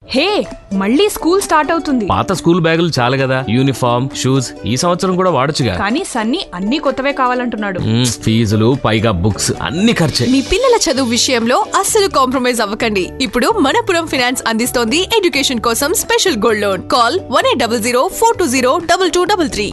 హే మళ్ళీ school start అవుతుంది పాత స్కూల్ బ్యాగులు చాలు కదా యూనిఫామ్ షూస్ ఈ సంవత్సరం కూడా వాడొచ్చుగా కానీ సన్నీ అన్ని కొత్తవే కావాలంటున్నాడు మ్మ్, ఫీజులు పైగా బుక్స్ అన్ని ఖర్చే మీ పిల్లల చదువు విషయంలో అస్సలు కాంప్రమైజ్ అవ్వకండి ఇప్పుడు మనపురం ఫినాన్స్ అందిస్తోంది ఎడ్యుకేషన్ కోసం special gold loan call one eight double zero four two zero double two double three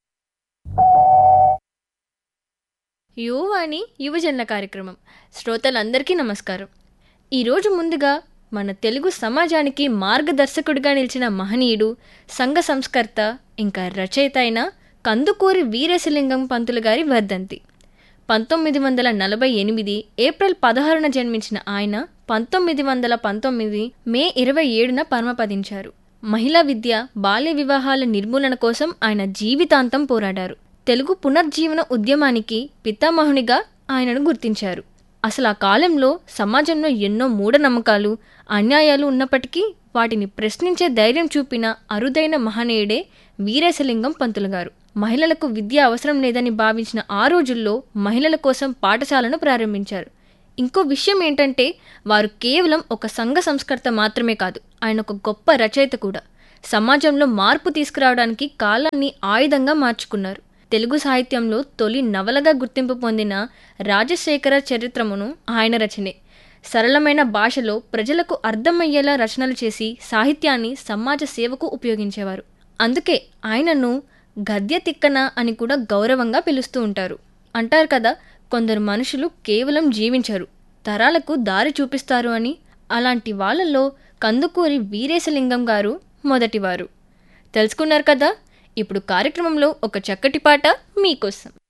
Yuvavani యువజనుల కార్యక్రమం శ్రోతలందరికీ నమస్కారం ఈరోజు ముందుగా మన తెలుగు సమాజానికి మార్గదర్శకుడిగా నిలిచిన మహనీయుడు సంఘ సంస్కర్త ఇంకా రచయిత అయిన కందుకూరి వీరేశలింగం పంతులు గారి వర్ధంతి పంతొమ్మిది వందల నలభై ఎనిమిది ఏప్రిల్ పదహారున జన్మించిన ఆయన పంతొమ్మిది వందల పంతొమ్మిది మే ఇరవై ఏడున పరమపదించారు మహిళా విద్య బాల్య వివాహాల నిర్మూలన కోసం ఆయన జీవితాంతం పోరాడారు తెలుగు పునర్జీవన ఉద్యమానికి పితామహునిగా ఆయనను గుర్తించారు అసలు ఆ కాలంలో సమాజంలో ఎన్నో మూఢనమ్మకాలు అన్యాయాలు ఉన్నప్పటికీ వాటిని ప్రశ్నించే ధైర్యం చూపిన అరుదైన మహనీయుడే వీరేశలింగం పంతులు గారు మహిళలకు విద్య అవసరం లేదని భావించిన ఆ రోజుల్లో మహిళల కోసం పాఠశాలను ప్రారంభించారు ఇంకో విషయం ఏంటంటే వారు కేవలం ఒక సంఘ సంస్కర్త మాత్రమే కాదు ఆయన ఒక గొప్ప రచయిత కూడా సమాజంలో మార్పు తీసుకురావడానికి కాలాన్ని ఆయుధంగా మార్చుకున్నారు తెలుగు సాహిత్యంలో తొలి నవలగా గుర్తింపు పొందిన రాజశేఖర చరిత్రమును ఆయన రచనే సరళమైన భాషలో ప్రజలకు అర్థమయ్యేలా రచనలు చేసి సాహిత్యాన్ని సమాజ సేవకు ఉపయోగించేవారు అందుకే ఆయనను గద్య తిక్కన అని కూడా గౌరవంగా పిలుస్తూ ఉంటారు అంటారు కదా కొందరు మనుషులు కేవలం జీవించరు తరాలకు దారి చూపిస్తారు అని అలాంటి వాళ్ళల్లో కందుకూరి వీరేశలింగం గారు మొదటివారు తెలుసుకున్నారు కదా ఇప్పుడు కార్యక్రమంలో ఒక చక్కటి పాట మీకోసం